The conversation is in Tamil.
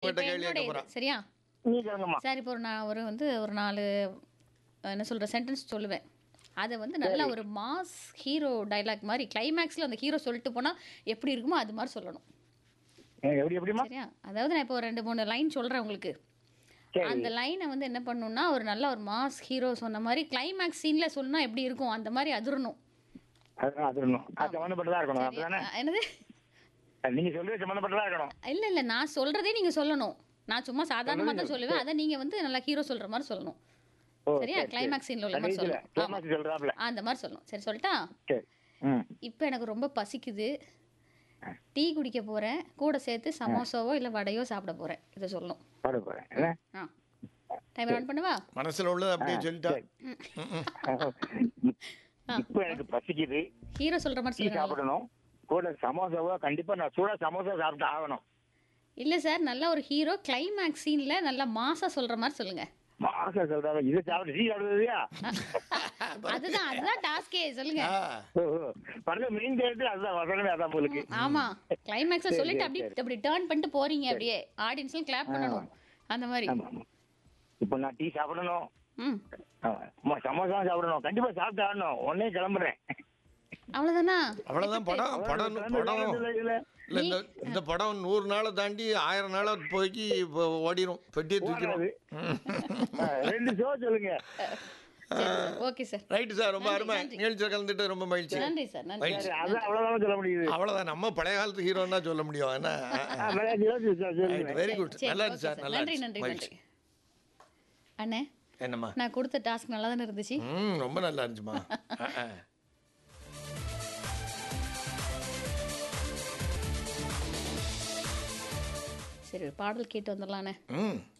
உங்ககிட்ட இப்ப கேள்வி என்னோட கேட்க இது, போறேன் சரியா நீ கேளுங்கம்மா சார் இப்போ ஒரு நான் ஒரு வந்து ஒரு நாலு அஹ், என்ன சொல்ற சென்டென்ஸ் சொல்லுவேன் அதை வந்து நல்ல ஒரு மாஸ் ஹீரோ டைலாக் மாதிரி கிளைமேக்ஸில் அந்த ஹீரோ சொல்லிட்டு போனா எப்படி இருக்குமோ அது மாதிரி சொல்லணும் ஏ, எப்படி எப்படிம்மா சரியா அதாவது நான் இப்போ ஒரு ரெண்டு மூணு லைன் சொல்றேன் உங்களுக்கு சரி அந்த லைனை வந்து என்ன பண்ணணும்னா ஒரு நல்ல ஒரு மாஸ் ஹீரோ சொன்ன மாதிரி கிளைமேக்ஸ் சீன்ல சொன்னா எப்படி இருக்கும் அந்த மாதிரி அதிரணும் அதான் அது இருக்கணும் அது சம்மந்தப்பட்டதா இருக்கணும் சரியா? அப்படிதானே அஹ், என்னது நீங்க சொல்றது சம்மந்தப்பட்டதா இருக்கணும் இல்ல இல்ல நான் சொல்றதே நீங்க சொல்லணும் நான் சும்மா சாதாரணமா தான் சொல்லுவேன் அதை நீங்க வந்து நல்லா ஹீரோ சொல்ற மாதிரி சொல்லணும் ஓ, சரியா சரி, சரி. கிளைமேக்ஸ் சீன்ல உள்ள மாதிரி கடைசியில சொல்லணும் ஆமா. climax சொல்றாப்ல ஆ, அந்த மாதிரி சொல்லணும் சரி சொல்லட்டா சரி ம் இப்போ எனக்கு ரொம்ப பசிக்குது டீ குடிக்க போறேன் கூட சேர்த்து சமோசாவோ இல்ல வடையோ சாப்பிட போறேன் இதை சொல்லணும் பாட போறேன் என்ன ஆ டைம் ரன் பண்ணவா மனசுல உள்ளது அப்படியே சொல்லிட்டா சரி. இப்ப எனக்கு பசிக்குது ஹீரோ சொல்ற மாதிரி டீ சொல்லுங்க சாப்பிடணும் கூட சமோசாவோ கண்டிப்பா நான் சூடா சமோசா சாப்பிட்டு ஆகணும் இல்ல சார் நல்ல ஒரு ஹீரோ கிளைமேக்ஸ் சீன்ல நல்லா மாசா சொல்ற மாதிரி சொல்லுங்க மாசா சொல்றாங்க இது சாப்பிட்டு டீ சாப்பிடுறதுயா அதுதான் அதுதான் டாஸ்கே சொல்லுங்க ஆ, பரல மெயின் கேரக்டர் அதுதான் வசனமே அதான் உங்களுக்கு ஆமா கிளைமேக்ஸ சரி, சொல்லிட்டு சரி, அப்படி சரி. அப்படி டர்ன் பண்ணிட்டு போறீங்க அப்படியே ஆடியன்ஸ்லாம் கிளாப் பண்ணணும் அந்த மாதிரி ஆமா ஆமா இப்ப நான் டீ சாப்பிடணும் ம் ஆமா. அம்மா, சமோசா சாப்பிடணும் கண்டிப்பா சாப்பிட்டு ஆடணும் உடனே கிளம்புறேன் அவ்வளவுதானா அவ்வளவுதான் படம் படம் படம் இதுல- இதுல இல்ல இந்த இந்த படம் நூறு நாளை தாண்டி ஆயிரம் நாளை போய்க்கு இப்போ ஓடிரும் பெட்டியை தூக்கிடும் போகாது. ஆ, ரெண்டு ஷோ சொல்லுங்க ஓகே சார் ரைட்டு சார் ரொம்ப நன்றி, அருமை நன்றி. நிகழ்ச்சியில் கலந்துட்டு ரொம்ப மகிழ்ச்சி நன்றி சார் நன்றி மகிழ்ச்சி. சரி அதான் அவ்வளவுதான் சொல்ல முடியுது அவ்வளவுதான் நம்ம பழைய காலத்து ஹீரோன்னு தான் சொல்ல முடியும் என்ன ஆ, விளையாட்டு யோசிச்சு சார், சொல்லுங்க. வெரி குட் சரி, நல்லா okay இருந்துச்சு சார் sir. நல்லா நன்றி இருந்துச்சு. நன்றி மகிழ்ச்சி நன்றி அண்ணே என்னம்மா நான் கொடுத்த டாஸ்க் நல்லா தானே இருந்துச்சு ம் ரொம்ப நல்லா இருந்துச்சுமா ஆ, ஆ. சரி ஒரு பாடல் கேட்டு வந்துடலாண்ணே ம்